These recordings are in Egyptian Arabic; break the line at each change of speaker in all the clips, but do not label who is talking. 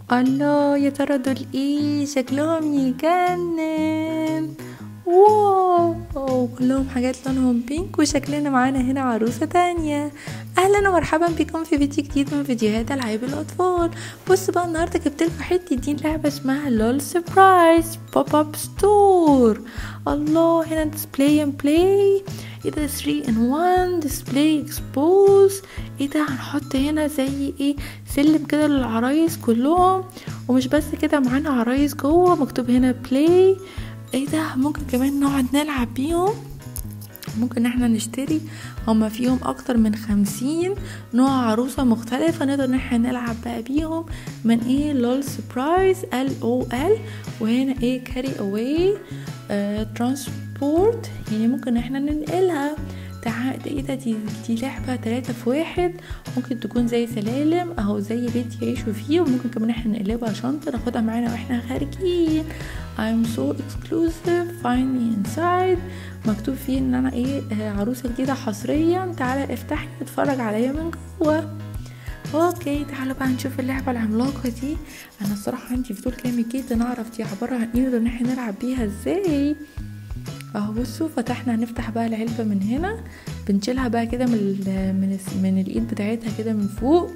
الله يا ترى دول ايه شكلهم يجنن واو كلهم حاجات لونهم بينك وشكلنا معانا هنا عروسة تانية اهلا ومرحبا بكم في فيديو جديد من فيديوهات العاب الاطفال بصوا بقى النهارده جبت لكم حته دي لعبه اسمها لول سربرايز بوب اب ستور الله هنا ديسبلاي اند بلاي ايه ده 3 ان 1 ديسبلاي اكسبوز ايه ده هنحط هنا زي ايه سلم كده للعرايس كلهم ومش بس كده معانا عرايس جوه مكتوب هنا بلاي ايه ده ممكن كمان نقعد نلعب بيهم ممكن احنا نشتري هما فيهم اكتر من خمسين نوع عروسة مختلفة نقدر ان احنا نلعب بقى بيهم من ايه لول سبرايز ال او ال وهنا ايه كاري اواي ترانسبورت يعني ممكن احنا ننقلها تع... ايه ده دي, دي لعبة تلاتة في واحد ممكن تكون زي سلالم اهو زي بيت يعيشوا فيه وممكن كمان احنا نقلبها شنطة ناخدها معانا واحنا خارجين I'm so exclusive find me inside مكتوب فيه ان انا ايه عروسة جديدة حصريا تعالى افتحي اتفرج عليا من جوه اوكي تعالوا بقى نشوف اللعبة العملاقة دي انا الصراحة عندي فضول جامد جدا نعرف دي عبارة عن ايه ان احنا نلعب بيها ازاي اهو بصوا فتحنا هنفتح بقى العلبة من هنا بنشيلها بقى كده من ال من ال من الايد بتاعتها كده من فوق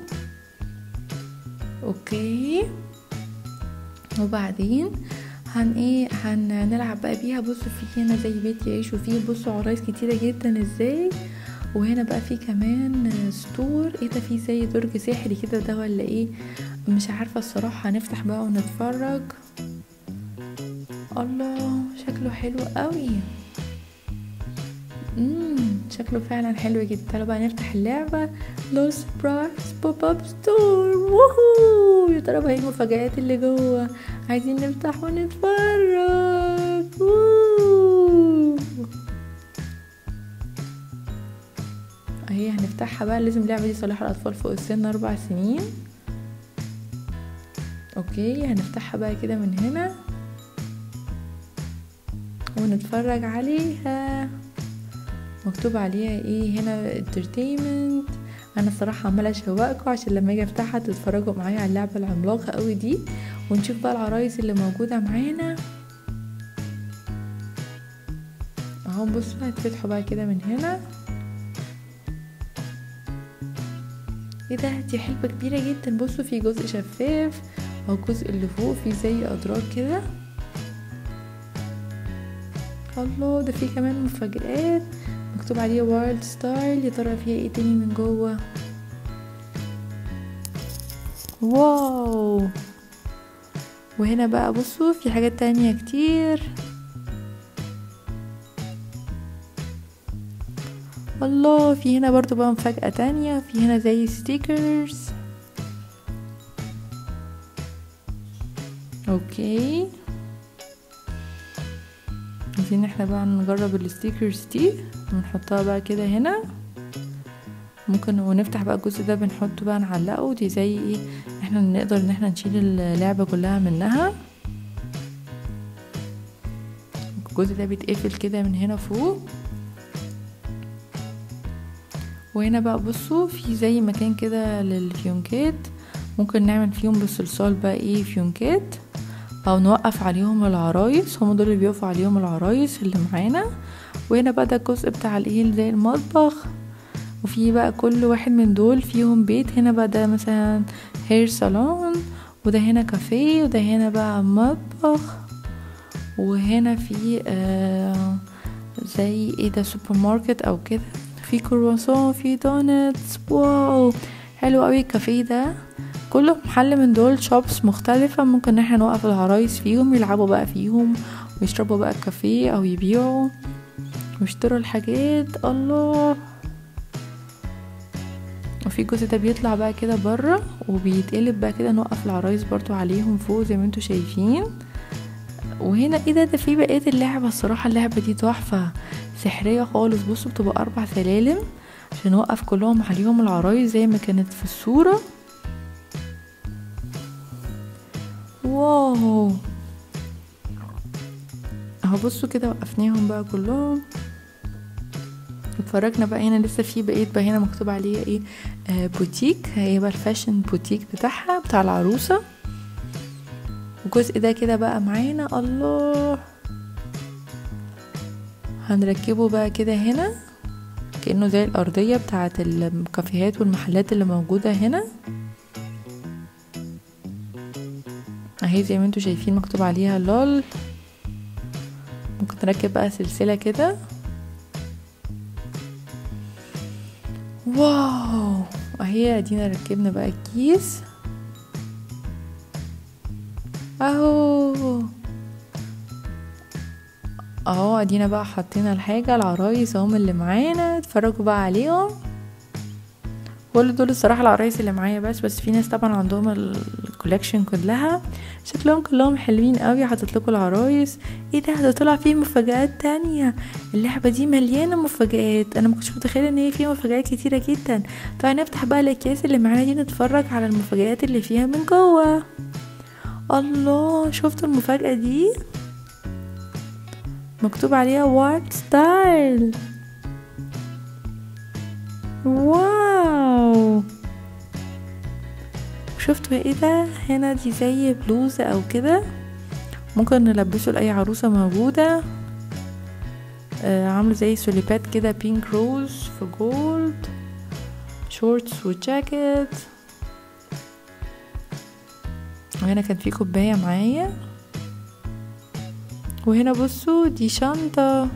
اوكي وبعدين هن ايه هنلعب بقى بيها بصوا في هنا زي بيت يعيشوا فيه بصوا عرايس كتيرة جدا ازاي وهنا بقى في كمان ستور ايه ده في زي درج سحري كده ده ولا ايه مش عارفة الصراحة هنفتح بقى ونتفرج الله شكله حلو قوي امم شكله فعلا حلو جدا تعالوا بقى نفتح اللعبة لو سبرايز بوب اب ستور ووهو يا ترى بقى ايه المفاجآت اللي جوه عايزين نفتح ونتفرج ووو. اهي هنفتحها بقى لازم اللعبة دي صالحة للأطفال فوق السن أربع سنين اوكي هنفتحها بقى كده من هنا ونتفرج عليها مكتوب عليها ايه هنا entertainment انا الصراحة عمالة اشوقكم عشان لما اجي افتحها تتفرجوا معايا على اللعبة العملاقة قوي دي ونشوف بقى العرايس اللي موجودة معانا اهو بصوا هتفتحوا بقى كده من هنا ايه ده دي حلبة كبيرة جدا بصوا في جزء شفاف او الجزء اللي فوق في زي ادراج كده الله ده في كمان مفاجآت مكتوب عليه وارد ستايل يا ترى فيها ايه تاني من جوه واو وهنا بقى بصوا في حاجات تانية كتير الله في هنا برضو بقى مفاجأة تانية في هنا زي ستيكرز اوكي عايزين احنا بقى نجرب الستيكرز دي ونحطها بقى كده هنا ممكن ونفتح بقى الجزء ده بنحطه بقى نعلقه دي زي ايه احنا نقدر ان احنا نشيل اللعبة كلها منها الجزء ده بيتقفل كده من هنا فوق وهنا بقى بصوا في زي مكان كده للفيونكات ممكن نعمل فيهم بالصلصال بقى ايه فيونكات او نوقف عليهم العرايس هم دول اللي بيقفوا عليهم العرايس اللي معانا وهنا بقى ده الجزء بتاع الايه زي المطبخ وفي بقى كل واحد من دول فيهم بيت هنا بقى ده مثلا هير صالون وده هنا كافيه وده هنا بقى مطبخ وهنا في آه زي ايه ده سوبر ماركت او كده في كرواسون في دونتس واو حلو قوي الكافيه ده كل محل من دول شوبس مختلفة ممكن ان احنا نوقف العرايس فيهم يلعبوا بقى فيهم ويشربوا بقى الكافيه او يبيعوا ويشتروا الحاجات الله وفي الجزء ده بيطلع بقى كده بره وبيتقلب بقى كده نوقف العرايس برضو عليهم فوق زي ما انتوا شايفين وهنا ايه ده ده في بقية اللعبة الصراحة اللعبة دي تحفة سحرية خالص بصوا بتبقى أربع سلالم عشان نوقف كلهم عليهم العرايس زي ما كانت في الصورة واو اهو بصوا كده وقفناهم بقى كلهم اتفرجنا بقى هنا لسه في بقيت بقى هنا مكتوب عليه ايه آه بوتيك هي بقى الفاشن بوتيك بتاعها بتاع العروسة الجزء ده كده بقى معانا الله هنركبه بقى كده هنا كأنه زي الأرضية بتاعة الكافيهات والمحلات اللي موجودة هنا اهي زي ما انتوا شايفين مكتوب عليها لول ممكن نركب بقى سلسلة كده واو اهي ادينا ركبنا بقى الكيس اهو اهو ادينا بقى حطينا الحاجة العرايس اهم اللي معانا اتفرجوا بقى عليهم كل دول الصراحة العرايس اللي معايا بس بس في ناس طبعا عندهم الكولكشن كلها شكلهم كلهم حلوين قوي حاطط لكم العرايس ايه ده ده طلع فيه مفاجآت تانية اللعبة دي مليانة مفاجآت انا ما كنتش متخيلة ان هي فيها مفاجآت كتيرة جدا طيب نفتح بقى الاكياس اللي معانا دي نتفرج على المفاجآت اللي فيها من جوه الله شفتوا المفاجأة دي مكتوب عليها وارد ستايل واو شفتوا ايه ده هنا دي زي بلوزة او كده ممكن نلبسه لاي عروسة موجودة آه عامله زي سوليبات كده بينك روز في جولد شورتس وجاكيت وهنا كان في كوباية معايا وهنا بصوا دي شنطة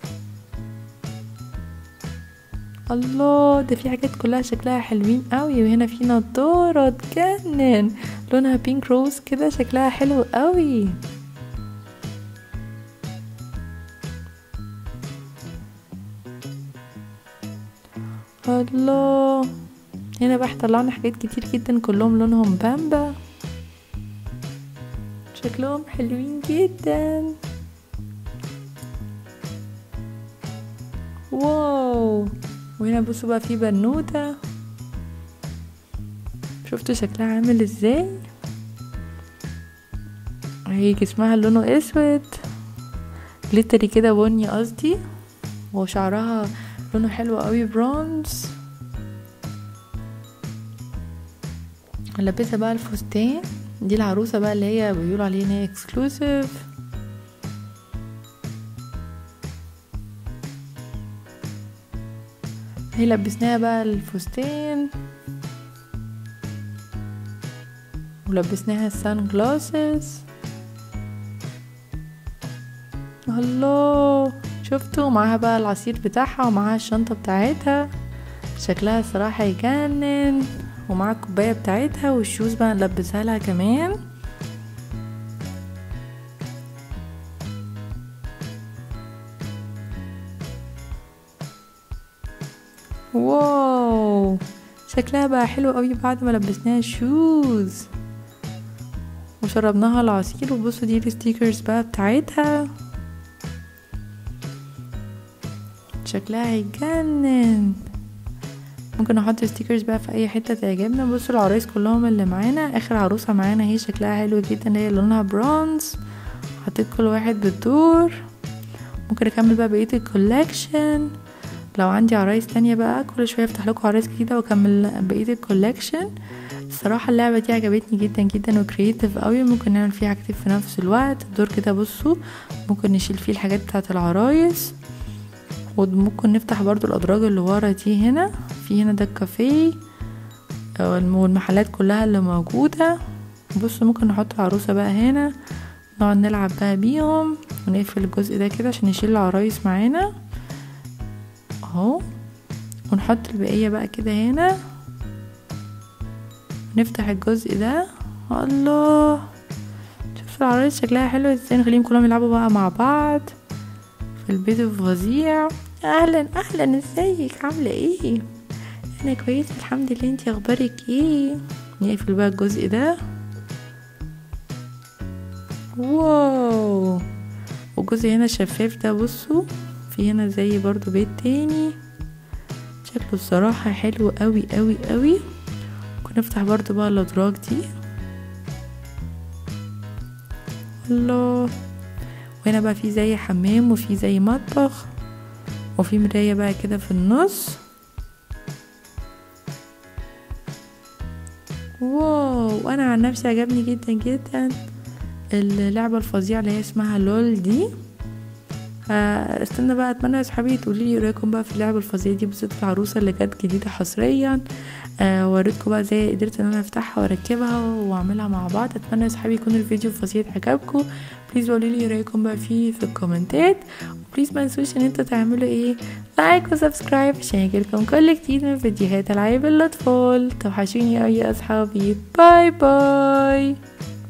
الله ده في حاجات كلها شكلها حلوين قوي وهنا في نضارة تجنن لونها بينك روز كده شكلها حلو قوي الله هنا بقى طلعنا حاجات كتير جدا كلهم لونهم بامبا شكلهم حلوين جدا واو وهنا بصوا بقى في بنوتة شفتوا شكلها عامل ازاي هي جسمها لونه اسود جليتري كده بني قصدي وشعرها لونه حلو قوي برونز لابسه بقى الفستان دي العروسه بقى اللي هي بيقولوا عليها ان هي اكسكلوسيف هي لبسناها بقى الفستان ولبسناها السان جلاسز الله شفتوا معاها بقى العصير بتاعها ومعاها الشنطة بتاعتها شكلها صراحة يجنن ومعاها الكوباية بتاعتها والشوز بقى نلبسها لها كمان واو شكلها بقى حلو قوي بعد ما لبسناها شوز وشربناها العصير وبصوا دي الستيكرز بقى بتاعتها شكلها هيجنن ممكن نحط ستيكرز بقى في اي حته تعجبنا بصوا العرايس كلهم اللي معانا اخر عروسه معانا هي شكلها حلو جدا هي لونها برونز حطيت كل واحد بالدور ممكن اكمل بقى بقيه الكولكشن لو عندي عرايس تانية بقى كل شويه افتح لكم عرايس جديده واكمل بقيه الكولكشن الصراحه اللعبه دي عجبتني جدا جدا وكرييتيف قوي ممكن نعمل فيها كتير في نفس الوقت الدور كده بصوا ممكن نشيل فيه الحاجات بتاعه العرايس وممكن نفتح برضو الادراج اللي ورا دي هنا في هنا ده الكافيه والمحلات كلها اللي موجودة بصوا ممكن نحط العروسة بقى هنا نقعد نلعب بقى بيهم ونقفل الجزء ده كده عشان نشيل العرايس معانا اهو ونحط البقية بقى كده هنا نفتح الجزء ده الله شوفوا العرايس شكلها حلو ازاي نخليهم كلهم يلعبوا بقى مع بعض في البيت الفظيع اهلا اهلا ازيك عامله ايه انا كويسه الحمد لله انتي اخبارك ايه نقفل بقى الجزء ده واو والجزء هنا الشفاف ده بصوا في هنا زي برضو بيت تاني شكله الصراحه حلو قوي قوي قوي ممكن نفتح برضو بقى الادراج دي الله وهنا بقى في زي حمام وفي زي مطبخ وفي مراية بقى كده في النص واو وانا عن نفسي عجبني جدا جدا اللعبة الفظيعة اللي هي اسمها لول دي آه، استنى بقى اتمنى يا صحابي تقولي لي رايكم بقى في اللعبة الفظيعة دي بالذات العروسة اللي كانت جديدة حصريا آه وريتكم بقى ازاي قدرت ان انا افتحها واركبها واعملها مع بعض اتمنى يا صحابي يكون الفيديو الفظيع عجبكم بليز قولوا لي رايكم بقى فيه في الكومنتات وبليز ما تنسوش ان انتوا تعملوا ايه لايك وسبسكرايب عشان يجيلكم كل جديد من فيديوهات العاب الاطفال توحشوني اوي يا اصحابي باي باي